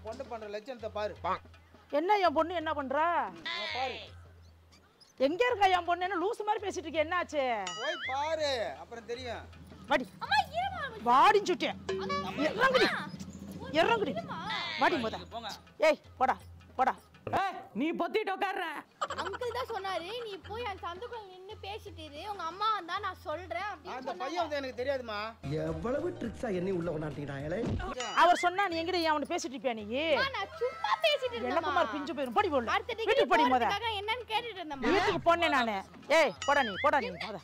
பொண்ணு பண்ற லட்சணத்தை பாரு என்ன என் பொண்ணு என்ன பண்றா ஆ, பாரு எங்க இருக்கா என் பொண்ணு என்ன லூசு மாதிரி பேசிட்டு இருக்க என்னாச்சு போய் பாரு அப்புறம் தெரியும் வாடி அம்மா இருமா வாடின்னு சுட்டேன் இறங்குடி இறங்குடி வாடி முத ஏய் போடா போடா ஏய், நீ பொத்திட்டு உட்கார்ற அங்கிள் தான் சொன்னாரு நீ போய் என் சந்துக்குள்ள நின்னு பேசிட்டு இரு உங்க அம்மா வந்தா நான் சொல்றேன் அப்படின்னு அந்த சொன்னாங்க பையன் வந்து எனக்கு தெரியாதுமா எவ்வளவு ட்ரிக்ஸா என்னை உள்ள கொண்டாட்டினாங்களே அவர் சொன்னா நீ எங்கடி அவனை பேசிட்டு இருப்பியா நீ அம்மா, நான் சும்மா பேசிட்டு விளக்கமார் இருந்தேன் பிஞ்சு போயிரும் படி போடல அடுத்த டிகிரி வீட்டுக்கு படி முத போறதுக்காக என்னன்னு கேட்டுட்டு இருந்தேன் வீட்டுக்கு போனேன் நானு ஏய் போடா நீ போடா நீ முத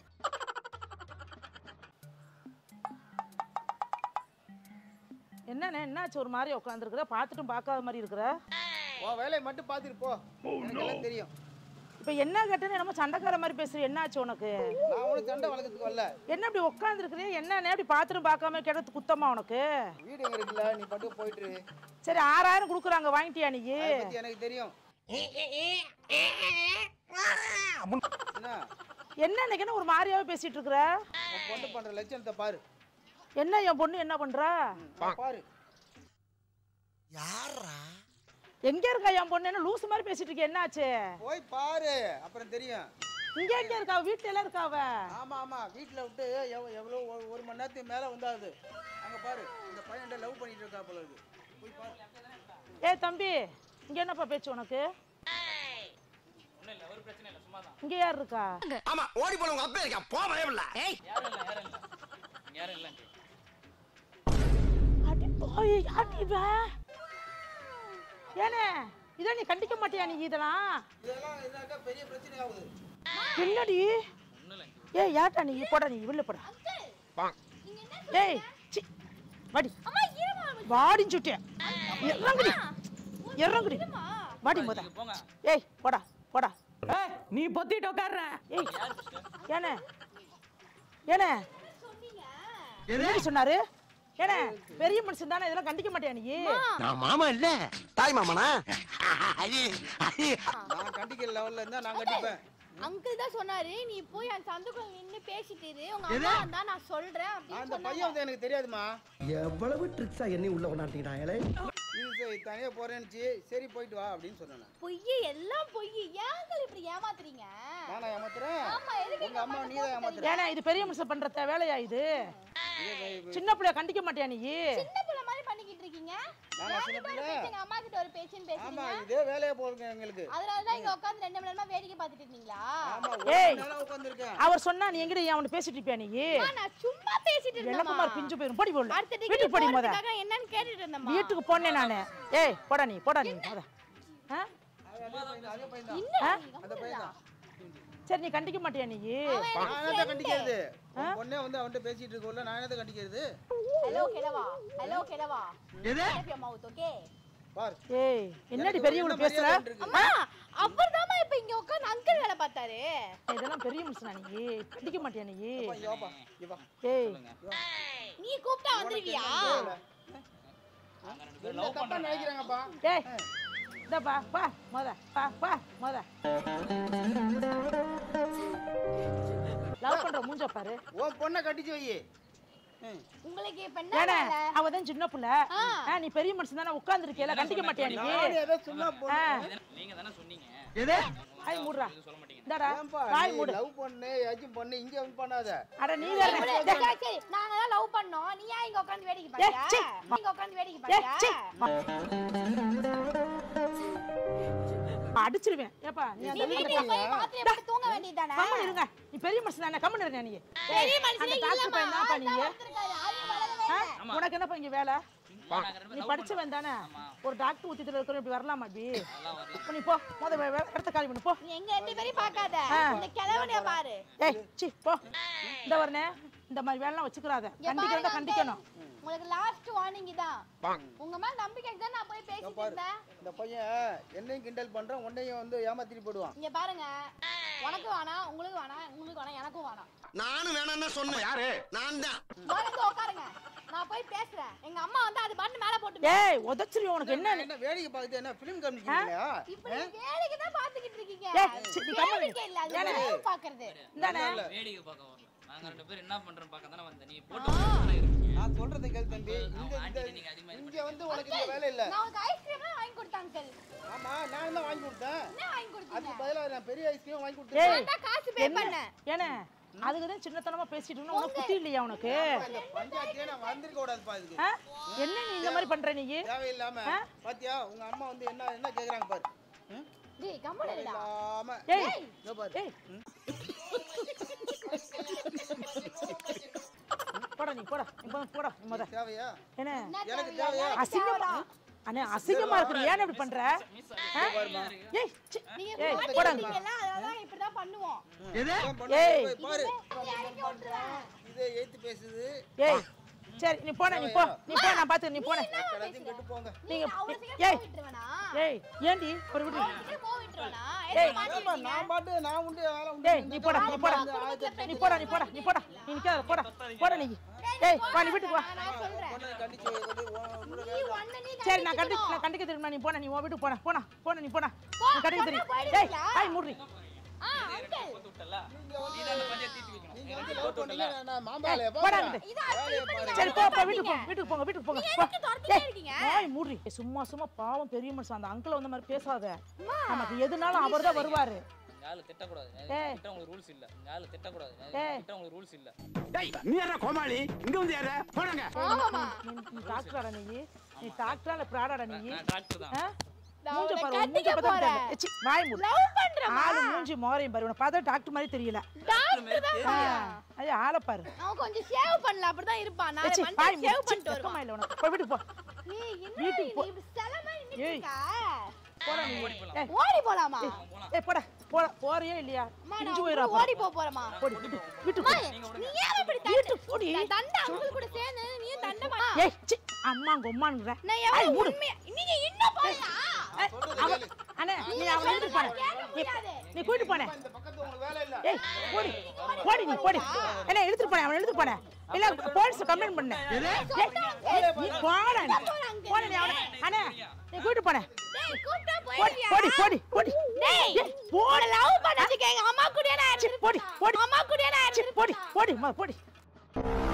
என்னண்ணே என்னாச்சு ஒரு மாதிரி உட்காந்துருக்குற பார்த்துட்டும் பார்க்காத மாதிரி இருக்கிற உன் வேலையை மட்டும் பார்த்துட்டு போ எனக்கு எல்லாம் தெரியும் இப்போ என்ன கேட்டேன்னு என்னமோ சண்டைக்கார மாதிரி பேசுற என்னாச்சு உனக்கு நான் ஒன்றும் சண்டை வளர்க்கறதுக்கு வரல என்ன இப்படி உட்காந்துருக்குறே என்னண்ணே இப்படி பார்த்துட்டும் பார்க்காம கிடத்து குத்தமா உனக்கு வீடு எங்க இருக்குல்ல நீ பட்டு போயிட்டு இரு. சரி ஆறாயிரம் கொடுக்குறாங்க வாங்கிட்டியா நீ அதை பத்தி எனக்கு தெரியும் என்ன என்ன இன்னைக்கு ஒரு மாதிரியாவே பேசிட்டு இருக்கிற உன் பொண்ணு பண்ற லட்சணத்தை பாரு என்ன என் பொண்ணு என்ன பண்றா ஆ, பாரு எங்க இருக்கா என் பொண்ணு என்ன லூசு மாதிரி பேசிட்டு இருக்க என்னாச்சு போய் பாரு அப்புறம் தெரியும் இங்க எங்க இருக்கா வீட்டுல எல்லாம் இருக்கா அவ ஆமா ஆமா வீட்டில் விட்டு எவ் எவ்வளோ ஒரு- ஒரு மணி நேரத்துக்கு மேலே வந்தாது அங்கே பாரு இந்த பையன்கிட்ட லவ் பண்ணிட்டு இருக்கா போல இருக்கு போய் பாரு ஏய் தம்பி இங்க என்னப்பா பேச்சு உனக்கு இங்க யார் இருக்கா ஆமா ஓடி போன உங்க அப்பா இருக்கா போ பயமில்ல அடி போய் யார்டி இவ ஏனே இதை நீ கண்டிக்க மாட்டியா நீ இதெல்லாம் இதெல்லாம் இதாக்கா பெரிய பிரச்சனை ஆகுது என்னடி ஏய் யார்டா நீ போடா நீ வெளில போடா நீங்க என்ன ஏய் சி வாடி அம்மா இருமா வாடின்னு சுட்டேன் இறங்குடி இறங்குடி இருமா வாடி முத ஏய் போடா போடா ஏய், நீ பொத்திட்டு உட்கார்ற ஏய் ஏனே ஏனே சொன்னீங்க என்ன சொன்னாரு ஏனே பெரிய மனுஷன் தானே இதெல்லாம் கண்டிக்க மாட்டியா நீ நான் மாமா இல்ல தாய் மாமனா அது அது நான் கண்டிக்கிற லெவலில் இருந்தால் நான் கண்டிப்பேன் அங்கிள் தான் சொன்னாரு நீ போய் என் சந்துக்குள்ள நின்னு பேசிட்டு இரு உங்க அம்மா வந்தா நான் சொல்றேன் அப்படின்னு அந்த சொன்னாங்க பையன் வந்து எனக்கு தெரியாதுமா எவ்வளவு ட்ரிக்ஸா என்னை உள்ள கொண்டாட்டினாங்களே இது சரி தனியாக போகிறேன்னுச்சு சரி போயிட்டு வா அப்படின்னு சொன்னேன் நான். பொய் எல்லாம் பொய் ஏங்கள் இப்படி ஏமாத்துறீங்க நானா ஏமாத்துறேன் ஆமா எதுக்கு உங்க அம்மா நீ தான் ஏமாத்துற ஏனே இது பெரிய மனுஷன் பண்ற தே- வேலையா இது சின்ன பிள்ளைய கண்டிக்க மாட்டியா நீ சின்ன பிள்ளை மாதிரி பண்ணிக்கிட்டு இருக்கீங்க நானா யாரு சின்ன பாரு பிள்ளை? பேச்சு, எங்க அம்மா கிட்ட ஒரு பேச்சுன்னு ஆமா பேசுறீங்க இதே வேலையா போகுங்க எங்களுக்கு அதனாலதான் இங்க உட்கார்ந்து ரெண்டு மணி நேரமா வேடிக்கை பார்த்துட்டு இருந்தீங்களா ஆமா ஏய். ஒரு உட்காந்துருக்கேன் அவர் சொன்னா நீ எங்கடி அவனை பேசிட்டு இருப்பியா நீ அம்மா, நான் சும்மா பேசிட்டு இருந்தேன் விளக்கமார் பிஞ்சு போயிரும் படி போடல அடுத்த டிகிரி வீட்டுக்கு படி முத போறதுக்காக என்னன்னு கேட்டுட்டு இருந்தேன் வீட்டுக்கு போனேன் நானு ஏய் போடா நீ போடா நீ முத ஆ? அதே பையன் தான் ஆ? அந்த பையன் தான் சரி நீ கண்டிக்க மாட்டியா நீ நான் என்னத்த கண்டிக்கிறது உன் பொண்ணே வந்து அவன்கிட்ட பேசிட்டு இருக்கோம்ல நான் என்னத்த கண்டிக்கிறது ஹலோ கிழவா ஹலோ கிழவா மவுத் ஓகே பார் ஏய் என்னடி பெரிய என்ன உள்ள பேசுற மரியாதை இருக்கு? அம்மா அவர் இப்ப இங்க உட்கார்ந்து அங்கிள் வேலை பார்த்தாரு இதெல்லாம் பெரிய மனுஷனா நீ கண்டிக்க மாட்டியா நீ அப்பா, இங்க வாப்பா, இங்க வா. ஏய் நீ கூப்பிட்டா வந்துருவியா என்ன தப்பா நினைக்கிறாங்கப்பா ஏய் இந்த பா பா மொத பா பா மொத லவ் பண்ற மூஞ்ச பாரு உன் பொண்ணை கட்டிச்சு வை ம். உங்களுக்கு இப்ப என்ன ஏனே வேலை? அவ தான் சின்ன புள்ள ஆ. ஆ, நீ பெரிய மனுஷன் தானே உட்கார்ந்து இருக்கியல கண்டிக்க மாட்டியா நீ நானும் ஏதோ சும்மா ஆ, பொண்ணு நீங்க தானே சொன்னீங்க வாய் மூடுறா சொல்ல மாட்டீங்க இந்தாடா ஏன்பா வாய் நீ மூடு லவ் பண்ணு ஏதாச்சும் பண்ணு இங்க வந்து பண்ணாத அட நீ வேற சரி, சரி, சரி, நாங்க தான் லவ் பண்ணோம் நீ ஏன் இங்க உட்கார்ந்து வேடிக்கை ஏய், சீ. பாக்குற இங்க உட்கார்ந்து வேடிக்கை ஏய், சீ. பாக்குற அடிச்சிருவேன் ஏப்பா நீ நீ அந்த வீட்டுக்கு வீட்டுக்கு போய் மாத்திரை போட்டு தூங்க வேண்டியதானே கம்மன் இருங்க நீ பெரிய மனுஷன் தானே கம்மன் இருங்க நீ பெரிய ஏய், மனுஷனே அந்த டாக்டர் இல்லம்மா பையன் தான்ப்பா ஆள் நீ தான் வந்திருக்காரு, ஆள் வளரவே ஆ? இல்லை. உனக்கு என்னப்பா இங்க வேலை நாங்க ரெண்டு நீ பேரும் love படிச்சவன் தானே ஒரு டாக்டர் ஊத்திட்டு இருக்கிற இப்படி வரலாமா அப்படி அதெல்லாம் வரல. இப்ப நீ போ முத வே- வே- இடத்த காலி பண்ணு போ நீ எங்க ரெண்டு பேரையும் பார்க்காத ஆ. இந்த கிழவனைய பாரு ஏய் சி போ இந்த வரனே இந்த மாதிரி வேலைலாம் வச்சுக்கிறாத இங்க கண்டிக்கிறதா பாருங்க கண்டிக்கணும் uncle. உங்களுக்கு லாஸ்ட் வார்னிங் தான் உங்க மேல நம்பிக்கை தான் நான் போய் பேசிட்டு பாரு இருந்தேன் இந்த பையன் என்னையும் கிண்டல் பண்றான் உன்னையும் வந்து ஏமாத்திட்டு போடுவான் இங்க பாருங்க உனக்கு வேணாம் உங்களுக்கு வேணாம் உங்களுக்கு வேணாம் எனக்கும் வேணாம் நானும் வேணாம்னு சொன்னேன் யாரு நான் தான் முதல்ல உட்காருங்க நான் போய் பேசுறேன் எங்க அம்மா வந்து அது பண்ணு மேல போட்டு ஏய் உதச்சிரி உனக்கு என்ன என்ன வேடிக்கை பார்த்துட்டு என்ன ஃபிலிம் காமிக்கிறீங்களா இப்ப நீ வேலைக்கு தான் பாத்துக்கிட்டு இருக்கீங்க ஏய், சரி, நீ கம்முனு வேடிக்கை இல்ல அது ஏலே. வேலை பாக்குறது இந்தானே வேடிக்கை பார்க்க வரல நாங்க ரெண்டு பேரும் என்ன பண்றோம் பார்க்க தானே வந்தேன் நீ போட்டு தானே இருக்கீங்க நான் சொல்றதை கேள் தம்பி இந்த அவங்க இந்த ஆண்டிட்ட நீங்க அதிகமா இது இங்க வந்து உனக்கு இந்த வேலை இல்ல நான் உனக்கு ஐஸ்கிரீம் அதுக்கு பதிலா நான் பெரிய ஐஸ்கிரீம் வாங்கி கொடுத்தேன் ஏய் நான் தான் காசு பே பண்ணேன் ஏனே அதுக்கு தான் சின்னத்தனமா பேசிட்டு இருக்கணும் உனக்கு புத்தி இல்லையா உனக்கு இந்த பஞ்சாயத்தே நான் வந்திருக்க கூடாதுப்பா இதுக்கு ஆ? என்ன நீ இந்த மாதிரி பண்ற நீ தேவையில்லாம பாத்தியா உங்க அம்மா வந்து என்ன என்ன கேக்குறாங்க பாரு ம்? டேய் கம்முனு இருடா இல்லாம ஏய் இதோ பாரு ஏய் போடா நீ போடா நீ போ- போடா நீ முத தேவையா என்ன எனக்கு தேவையா அசிங்கமா அண்ணே அசிங்கமா இருக்கு நீ ஏன் இப்படி பண்ற ஆ? ஏய் சி. நீங்க ஏய் மாட்டி போடா விட்டீங்கல்ல அதனால இப்படி தான் பண்ணுவோம் இதான் பண்ணு, ஏய். போய் பாரு இறக்கி விட்டுறேன் இதே ஏத்து பேசுது ஏய் சரி நீ போன நீ போ நீ போ நான் பாத்து நீ போன எல்லாத்தையும் கெட்டு போங்க நீங்க அவ்வளவு சீக்கிரம் ஏய் போக விட்டுருவேனா ஏய் ஏண்டி ஒரு விடு சீக்கிரம் போக விட்டுருவேனா ஏய். எதுக்கு மாட்டி ஏப்பா, விட்டீங்க நான் பாட்டு நான் உண்டு வேலை உண்டு டேய் நீ போடா நீ போடா நீ போடா நீ போடா நீ போடா நீ நிக்காத போடா போடா நீ ஏய் வா நீ வீட்டுக்கு வா நான் நான் சொல்றேன் பொண்ணை கண்டிச்சு வைக்கிறது, உன் உன்னோட நீ ஒண்ணு நீ சரி நான் கண்டு கண்டிச்சுக்கணும். நான் கண்டிக்க தெரியுமா நீ போன நீ உன் வீட்டுக்கு போன போனா போன நீ போனா போ, நீ கண்டிக்க போனா தெரியும் போயிடுவீங்களா? ஏய் ஹாய் மூடி ஆ அங்கிள் விட்டல நீ தான் அந்த பஞ்சாயத்து தீர்த்து வைக்கணும் நீங்க வந்து love பண்ணீங்க, நான் நான் மாம்பழம் எப்ப போடா வரேன்? அங்கிட்டு. இது அப்படி இப்படி சரி நான் போ போ பண்ணீங்க. வீட்டுக்கு போ வீட்டுக்கு போங்க வீட்டுக்கு போங்க நீங்க போ. எதுக்கு துரத்திட்டே ஏய், இருக்கீங்க? வாய் மூடி ஏய், சும்மா சும்மா பாவம் பெரிய மனுஷன் அந்த அங்கிள் வந்த மாதிரி பேசாத நமக்கு எதுனாலும் அவர் தான் வருவாரு இங்க ஆளு திட்டக்கூடாது ஏய். திட்ட உங்களுக்கு ரூல்ஸ் இல்ல இங்க ஆளு திட்டக்கூடாது ஏய். திட்ட உங்களுக்கு ரூல்ஸ் இல்ல டேய் நீ யாரா கோமாளி இங்க வந்து யாரா போடுங்க ஆமாமா நீ நீ டாக்டராடா நீ நீ டாக்டரா இல்ல பிராடாடா நீ நான் டாக்டர் தான் ஆ? நான் மூஞ்ச உன்னை பாரு உன் கட்டிக்க மூஞ்ச பார்த்தா போறேன். தெரியல. சி, வாய் மூடு லவ் பண்றமா ஆளு மூஞ்சி மோரையும் பாரு உன்னை பார்த்தா டாக்டர் மாதிரி தெரியல டாக்டர் தான் ஆ, அது ஆளை பாரு அவன் கொஞ்சம் சேவ் பண்ணல அப்படிதான் இருப்பான் நான் சி, வந்து வாய் மூடு. சேவ் சி, பண்ணிட்டு வெக்கமா வருவான் இல்ல உனக்கு போய் வீட்டுக்கு போ ஏய் என்ன வீட்டுக்கு நீ போ. இப்படி செல மாதிரி நின்னுட்டு ஏய். இருக்க? போடா நீ ஏய், ஓடி போலாமா ஏய் போடா போடா போறியா இல்லையா அம்மா, பிஞ்சு நான் போயிடும் ஓடி போக போறேமா போடி வீட்டுக்கு வீட்டுக்கு அம்மா, போ. நீ ஏன் இப்படி வீட்டுக்கு தண்டை போடி நான் தண்டை அங்கிள் கூட சேர்ந்து நீ தண்டை பண்ணா ஏய் சி, அம்மா கொம்மானுங்கிற நான் எவ்வளவு உண்மையா நீங்க இன்னும் போயா ஏய், அவ- அண்ணே நீ அவனை வீட்டுக்கு போன கேட்க முடியாது நீ கூட்டிட்டு போனே இந்த பக்கத்துல உங்களுக்கு வேலை இல்ல ஏய் போடி போடி நீ போடி என்ன எடுத்துட்டு போனேன் அவனை எடுத்துட்டு போனேன் இல்ல போலீஸ் கம்ப்ளைண்ட் பண்ணேன் ஏய், நீ போடா நீ. போடா நீ அவனை அண்ணே நீ கூட்டிட்டு போனே டேய் கூப்பிட்டா போடி போயிடுவியா போடி போடி போடி டேய் ஏய், போடி லவ் பண்ணதுக்கு எங்க அம்மா கூடயே நான் சி, போடி போடி அம்மா கூடயே நான் சி, போடி போடி மொத போடி